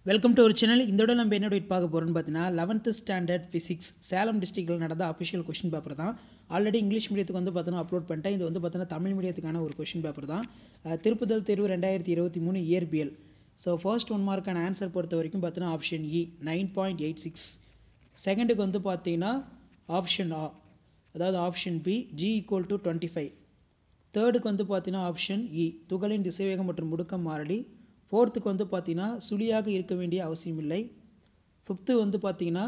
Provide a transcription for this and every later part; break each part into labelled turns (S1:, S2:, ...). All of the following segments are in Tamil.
S1: வெல்கம் டு ஒரு சேனல் இந்த விட நம்ம என்ன டேட் பார்க்க போகிறோம்னு பார்த்தீங்கன்னா லெவன்த்து ஸ்டாண்டர்ட் ஃபிசிக்ஸ் சேலம் டிஸ்ட்ரிக்டில் நடந்த அஃபிஷியல் கொஷின் பேப்பர் தான் ஆல்ரெடி இங்கிலீஷ் மீடியத்துக்கு வந்து பார்த்தீங்கன்னா அப்லோட் பண்ணிட்டேன் இது வந்து பார்த்தீங்கன்னா தமிழ் மீடியத்துக்கான ஒரு கொஷின் பேப்பர் தான் அஹ், திருப்புதல் தேர்வு ரெண்டாயிரத்தி இருபத்தி மூணு இயற்பியல் ஸோ ஃபர்ஸ்ட் ஒன் மார்க்கான ஆன்சர் பொறுத்த வரைக்கும் பார்த்தீங்கன்னா ஆப்ஷன் இ நைன் பாயிண்ட் எயிட் சிக்ஸ் செகண்டுக்கு வந்து பார்த்தீங்கன்னா ஆப்ஷன் ஆ அதாவது option B G equal to twenty five தேர்டுக்கு வந்து பார்த்தீங்கன்னா ஆப்ஷன் இ துகளின் திசைவேகம் மற்றும் முடுக்கம் மாறிலி ஃபோர்த்துக்கு வந்து பார்த்தீங்கன்னா சுழியாக இருக்க வேண்டிய அவசியமில்லை ஃபிஃப்த்து வந்து பார்த்தீங்கன்னா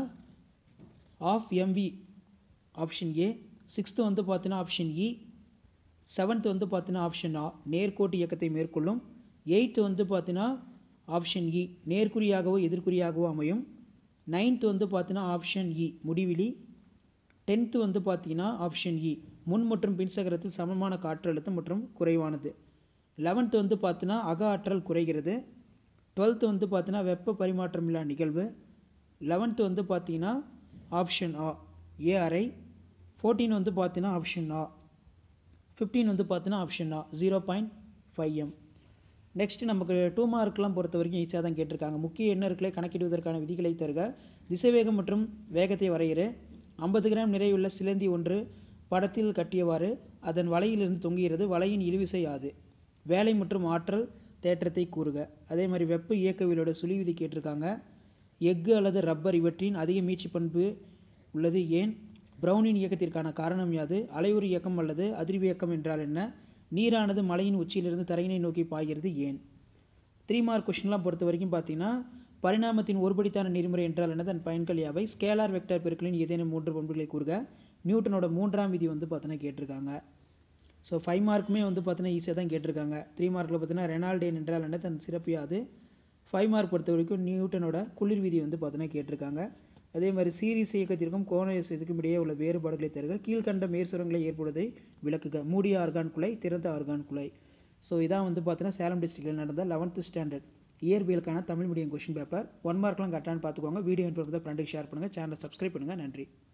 S1: of MV option A sixth வந்து பார்த்தீங்கன்னா ஆப்ஷன் இ செவன்த் வந்து பார்த்தீங்கன்னா ஆப்ஷன் ஆ நேர்கோட்டு இயக்கத்தை மேற்கொள்ளும் எயித்து வந்து பார்த்தீங்கன்னா ஆப்ஷன் இ நேர்குறியாகவோ எதிர்குறியாகவோ அமையும் நைன்த்து வந்து பார்த்தீங்கன்னா ஆப்ஷன் இ முடிவிலி டென்த்து வந்து பார்த்தீங்கன்னா ஆப்ஷன் இ முன் மற்றும் பின் சக்கரத்தில் சமமான காற்றழுத்தம் மற்றும் குறைவானது லெவன்த்து வந்து பார்த்தீங்கன்னா அக ஆற்றல் குறைகிறது டுவெல்த்து வந்து பார்த்தீங்கன்னா வெப்ப பரிமாற்றமில்லா நிகழ்வு லெவன்த்து வந்து பார்த்தீங்கன்னா ஆப்ஷன் ஆ ஏ அறை ஃபோர்டீன் வந்து பார்த்தீங்கன்னா ஆப்ஷன் ஆ ஃபிஃப்டீன் வந்து பார்த்தீங்கன்னா ஆப்ஷன் ஆ zero point five M next நமக்கு டூ மார்க்லாம் பொறுத்த வரைக்கும் ஈஸியாக தான் கேட்டிருக்காங்க முக்கிய எண்ணர்களை கணக்கிடுவதற்கான விதிகளை தருக திசைவேகம் மற்றும் வேகத்தை வரையிறு ஐம்பது கிராம் நிறையுள்ள சிலந்தி ஒன்று படத்தில் கட்டியவாறு அதன் வலையிலிருந்து தொங்குகிறது வலையின் இழுவிசை யாது வேலை மற்றும் ஆற்றல் தேற்றத்தை கூறுக அதே மாதிரி வெப்ப இயக்கவியலோட சுழி விதி கேட்டிருக்காங்க எஃகு அல்லது ரப்பர் இவற்றின் அதிக மீட்சி பண்பு உள்ளது ஏன் பிரவுனின் இயக்கத்திற்கான காரணம் யாது அலைவுறு இயக்கம் அல்லது அதிர்வு இயக்கம் என்றால் என்ன நீரானது மலையின் உச்சியிலிருந்து தரையினை நோக்கி பாய்கிறது ஏன் த்ரீ மார்க் கொஷின்லாம் பொறுத்த வரைக்கும் பார்த்தீங்கன்னா பரிணாமத்தின் ஒருபடித்தான நெறிமுறை என்றால் என்ன தன் பயன்கள் யாவை ஸ்கேலார் வெக்டர் பெருக்களின் ஏதேனும் மூன்று பண்புகளை கூறுக நியூட்டனோட மூன்றாம் விதி வந்து பார்த்தீங்கன்னா கேட்டிருக்காங்க ஸோ ஃபைவ் மார்க்குமே வந்து பார்த்தீங்கன்னா ஈஸியாக தான் கேட்டிருக்காங்க த்ரீ மார்க்கில் பார்த்தீங்கன்னா ரெனால்டேன் என்றால் என்ன தன் சிறப்பு யாது ஃபைவ் மார்க் பொறுத்த வரைக்கும் நியூட்டனோட குளிர் விதி வந்து பார்த்தீங்கன்னா கேட்டிருக்காங்க அதே மாதிரி சீரிஸ் இயக்கத்திற்கும் கோண இயக்கத்திற்கும் இடையே உள்ள வேறுபாடுகளை தருக கீழ்கண்ட மேற்சுரங்களை ஏற்படுவதை விளக்குக மூடிய ஆர்கான் குலை திறந்த ஆர்கான் குலை ஸோ இதான் வந்து பார்த்தீங்கன்னா சேலம் டிஸ்ட்ரிக்டில் நடந்த லெவன்த்து ஸ்டாண்டர்ட் இயற்பியலுக்கான Tamil medium question paper one மார்க்லாம் கரெக்டானு பார்த்துக்கோங்க வீடியோ இன்ஃபர் ஃப்ரெண்டுக்கு ஷேர் பண்ணுங்கள் சேனலை சப்ஸ்கிரைப் பண்ணுங்கள் நன்றி